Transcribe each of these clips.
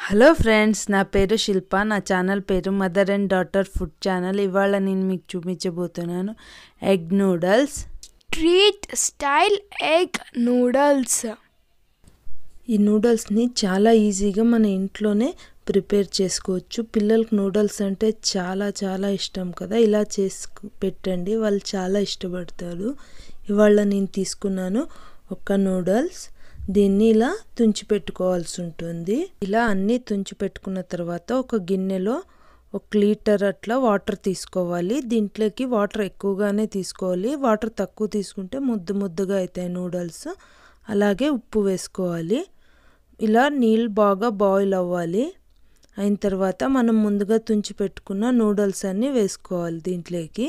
hello friends నా పేరు శిల్ప నా ఛానల్ పేరు mother and daughter food channel ఇవాళ నేను మీకు చూపించబోతున్నాను egg noodles street style egg noodles ఈ నూడల్స్ని చాలా ఈజీగా మన ఇంట్లోనే ప్రిపేర్ చేసుకోవచ్చు పిల్లలకు నూడల్స్ అంటే చాలా చాలా ఇష్టం కదా ఇలా చేసుకు పెట్టండి వాళ్ళు చాలా ఇష్టపడతారు ఇవాళ నేను తీసుకున్నాను ఒక నూడల్స్ దీన్ని ఇలా తుంచి పెట్టుకోవాల్సి ఉంటుంది ఇలా అన్నీ తుంచి పెట్టుకున్న తర్వాత ఒక గిన్నెలో ఒక లీటర్ అట్లా వాటర్ తీసుకోవాలి దీంట్లోకి వాటర్ ఎక్కువగానే తీసుకోవాలి వాటర్ తక్కువ తీసుకుంటే ముద్దు ముద్దుగా అవుతాయి నూడల్స్ అలాగే ఉప్పు వేసుకోవాలి ఇలా నీళ్ళు బాగా బాయిల్ అవ్వాలి అయిన తర్వాత మనం ముందుగా తుంచి పెట్టుకున్న నూడల్స్ అన్నీ వేసుకోవాలి దీంట్లోకి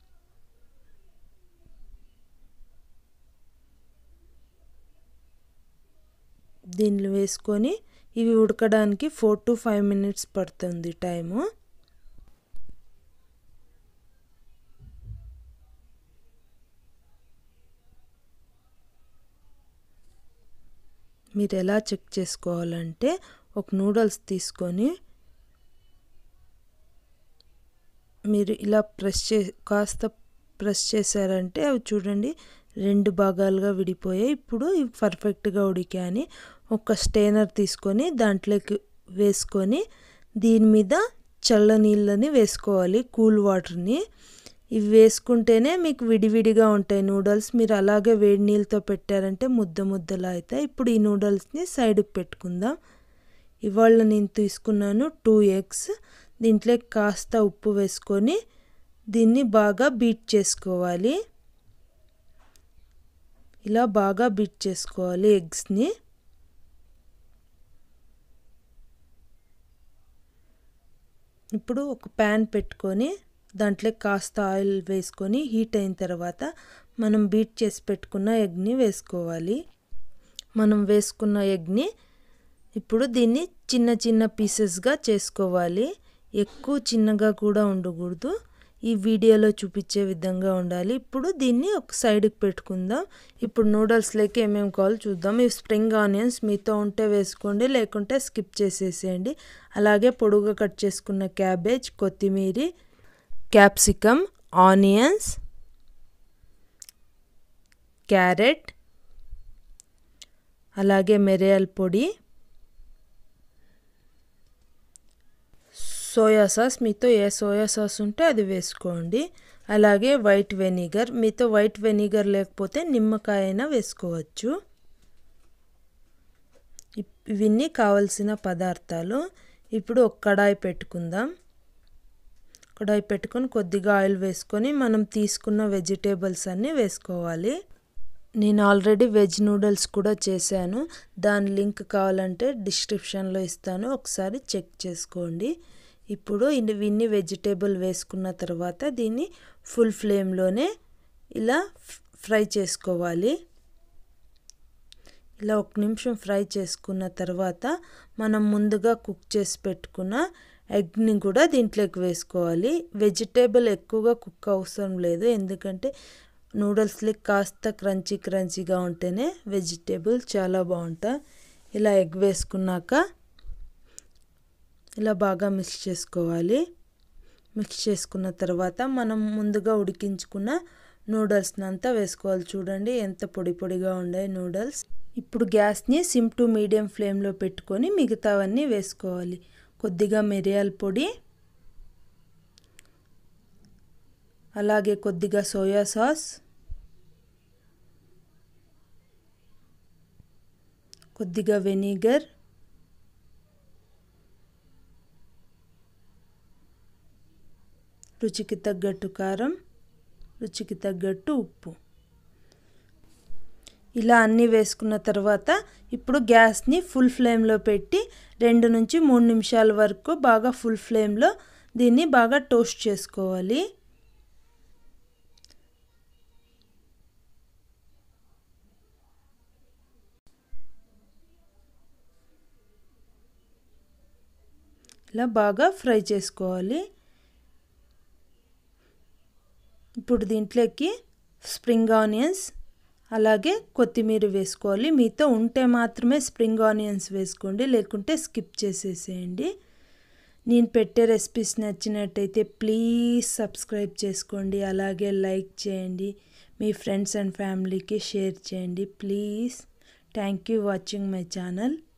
దీనిలో వేసుకొని ఇవి ఉడకడానికి ఫోర్ టు ఫైవ్ మినిట్స్ పడుతుంది టైము మీరు ఎలా చెక్ చేసుకోవాలంటే ఒక నూడల్స్ తీసుకొని మీరు ఇలా ప్రెస్ చే కాస్త ప్రెస్ చేశారంటే అవి చూడండి రెండు భాగాలుగా విడిపోయాయి ఇప్పుడు ఇవి పర్ఫెక్ట్గా ఉడికాయని ఒక స్టెయినర్ తీసుకొని దాంట్లోకి వేసుకొని దీని మీద చల్ల నీళ్ళని వేసుకోవాలి కూల్ వాటర్ని ఇవి వేసుకుంటేనే మీకు విడివిడిగా ఉంటాయి నూడల్స్ మీరు అలాగే వేడి నీళ్ళతో పెట్టారంటే ముద్ద ముద్దలా అవుతాయి ఇప్పుడు ఈ నూడల్స్ని సైడ్కి పెట్టుకుందాం ఇవాళ నేను తీసుకున్నాను టూ ఎగ్స్ దీంట్లో కాస్త ఉప్పు వేసుకొని దీన్ని బాగా బీట్ చేసుకోవాలి ఇలా బాగా బీట్ చేసుకోవాలి ఎగ్స్ని ఇప్పుడు ఒక ప్యాన్ పెట్టుకొని దాంట్లో కాస్త ఆయిల్ వేసుకొని హీట్ అయిన తర్వాత మనం బీట్ చేసి పెట్టుకున్న ఎగ్ని వేసుకోవాలి మనం వేసుకున్న ఎగ్ని ఇప్పుడు దీన్ని చిన్న చిన్న పీసెస్గా చేసుకోవాలి ఎక్కువ చిన్నగా కూడా ఉండకూడదు ఈ వీడియోలో చూపించే విధంగా ఉండాలి ఇప్పుడు దీన్ని ఒక సైడ్కి పెట్టుకుందాం ఇప్పుడు నూడల్స్లోకి ఏమేమి కావాలో చూద్దాం ఈ స్ప్రింగ్ ఆనియన్స్ మీతో ఉంటే వేసుకోండి లేకుంటే స్కిప్ చేసేసేయండి అలాగే పొడుగా కట్ చేసుకున్న క్యాబేజ్ కొత్తిమీర క్యాప్సికమ్ ఆనియన్స్ క్యారెట్ అలాగే మిరియాల పొడి సోయా సాస్ మీతో ఏ సోయా సాస్ ఉంటే అది వేసుకోండి అలాగే వైట్ వెనిగర్ మీతో వైట్ వెనిగర్ లేకపోతే నిమ్మకాయ అయినా వేసుకోవచ్చు ఇవన్నీ కావలసిన పదార్థాలు ఇప్పుడు ఒక కడాయి పెట్టుకుందాం కడాయి పెట్టుకొని కొద్దిగా ఆయిల్ వేసుకొని మనం తీసుకున్న వెజిటేబుల్స్ అన్నీ వేసుకోవాలి నేను ఆల్రెడీ వెజ్ నూడిల్స్ కూడా చేశాను దాని లింక్ కావాలంటే డిస్క్రిప్షన్లో ఇస్తాను ఒకసారి చెక్ చేసుకోండి ఇప్పుడు ఇన్ని వెజిటేబుల్ వేసుకున్న తర్వాత దీన్ని ఫుల్ ఫ్లేమ్లోనే ఇలా ఫ్రై చేసుకోవాలి ఇలా ఒక నిమిషం ఫ్రై చేసుకున్న తర్వాత మనం ముందుగా కుక్ చేసి పెట్టుకున్న ఎగ్ని కూడా దీంట్లోకి వేసుకోవాలి వెజిటేబుల్ ఎక్కువగా కుక్ అవసరం లేదు ఎందుకంటే నూడిల్స్లకి కాస్త క్రంచీ క్రంచీగా ఉంటేనే వెజిటేబుల్ చాలా బాగుంటాయి ఇలా ఎగ్ వేసుకున్నాక ఇలా బాగా మిక్స్ చేసుకోవాలి మిక్స్ చేసుకున్న తర్వాత మనం ముందుగా ఉడికించుకున్న నూడల్స్ని అంతా వేసుకోవాలి చూడండి ఎంత పొడి పొడిగా ఉండే నూడల్స్ ఇప్పుడు గ్యాస్ని సిమ్ టు మీడియం ఫ్లేమ్లో పెట్టుకొని మిగతావన్నీ వేసుకోవాలి కొద్దిగా మిరియాల పొడి అలాగే కొద్దిగా సోయా సాస్ కొద్దిగా వెనిగర్ రుచికి తగ్గట్టు కారం రుచికి తగ్గట్టు ఉప్పు ఇలా అన్నీ వేసుకున్న తర్వాత ఇప్పుడు గ్యాస్ని ఫుల్ ఫ్లేమ్లో పెట్టి రెండు నుంచి మూడు నిమిషాల వరకు బాగా ఫుల్ ఫ్లేమ్లో దీన్ని బాగా టోస్ట్ చేసుకోవాలి ఇలా బాగా ఫ్రై చేసుకోవాలి ఇప్పుడు దీంట్లోకి స్ప్రింగ్ ఆనియన్స్ అలాగే కొత్తిమీర వేసుకోవాలి మీతో ఉంటే మాత్రమే స్ప్రింగ్ ఆనియన్స్ వేసుకోండి లేకుంటే స్కిప్ చేసేసేయండి నేను పెట్టే రెసిపీస్ నచ్చినట్టయితే ప్లీజ్ సబ్స్క్రైబ్ చేసుకోండి అలాగే లైక్ చేయండి మీ ఫ్రెండ్స్ అండ్ ఫ్యామిలీకి షేర్ చేయండి please thank you watching my channel